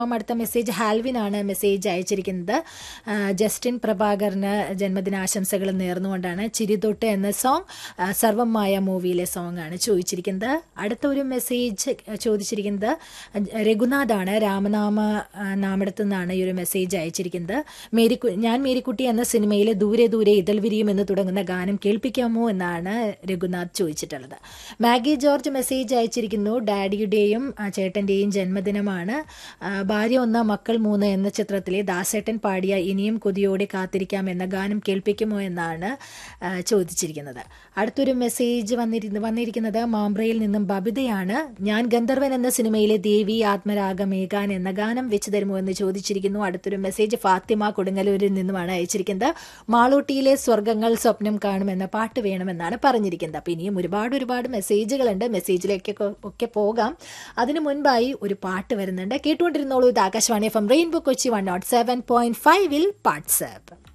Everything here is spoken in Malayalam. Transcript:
അപ്പം അടുത്ത മെസ്സേജ് ഹാൽവിൻ ആണ് മെസ്സേജ് അയച്ചിരിക്കുന്നത് ആ, ജസ്റ്റിൻ പ്രഭാകറിന് ജന്മദിനാശംസകൾ നേർന്നുകൊണ്ടാണ് ചിരിതൊട്ട് എന്ന സോങ് ആ, സർവമായ മൂവിയിലെ സോങ് ആണ് ചോദിച്ചിരിക്കുന്നത് അടുത്ത ഒരു മെസ്സേജ് ചോദിച്ചിരിക്കുന്നത് രഘുനാഥാണ് രാമനാമ ആ, നാമിടത്തു നിന്നാണ് ഈ ഒരു മെസ്സേജ് അയച്ചിരിക്കുന്നത് മേരി ഞാൻ മേരിക്കുട്ടി എന്ന സിനിമയിലെ ദൂരെ ദൂരെ ഇതൾ വിരിയും എന്ന് തുടങ്ങുന്ന ഗാനം കേൾപ്പിക്കാമോ എന്നാണ് രഘുനാഥ് ചോദിച്ചിട്ടുള്ളത് മാഗി ജോർജ് മെസ്സേജ് അയച്ചിരിക്കുന്നു ഡാഡിയുടെയും ആ, ചേട്ടൻ്റെയും ജന്മദിനമാണ് ആ, ഭാര്യ ഒന്ന് മക്കൾ മൂന്ന് എന്ന ചിത്രത്തിലെ ദാസേട്ടൻ പാടിയ ഇനിയും കൊതിയോടെ കാത്തിരിക്കാം എന്ന ഗാനം കേൾപ്പിക്കുമോ എന്നാണ് ആ, ചോദിച്ചിരിക്കുന്നത് അടുത്തൊരു മെസ്സേജ് വന്നിരുന്ന വന്നിരിക്കുന്നത് മാമ്പ്രയിൽ നിന്നും ബബിതയാണ് ഞാൻ ഗന്ധർവൻ എന്ന സിനിമയിലെ ദേവി ആത്മരാഗമേകാൻ എന്ന ഗാനം വെച്ച് തരുമോ എന്ന് ചോദിച്ചിരിക്കുന്നു അടുത്തൊരു മെസ്സേജ് ഫാത്തിമ കൊടുങ്ങല്ലൂരിൽ നിന്നുമാണ് അയച്ചിരിക്കുന്നത് മാളൂട്ടിയിലെ സ്വർഗങ്ങൾ സ്വപ്നം കാണുമെന്ന പാട്ട് വേണമെന്നാണ് പറഞ്ഞിരിക്കുന്നത് അപ്പം ഇനിയും ഒരുപാട് ഒരുപാട് മെസ്സേജുകളുണ്ട് മെസ്സേജിലേക്കൊക്കെ ഒക്കെ പോകാം അതിനു മുൻപായി ഒരു പാട്ട് വരുന്നുണ്ട് കേട്ടുകൊണ്ടിരുന്നോളൂ ഇത് Akashvani F M rainbow Kochi one naught seven point ഫൈവിൽ വാട്സാപ്പ്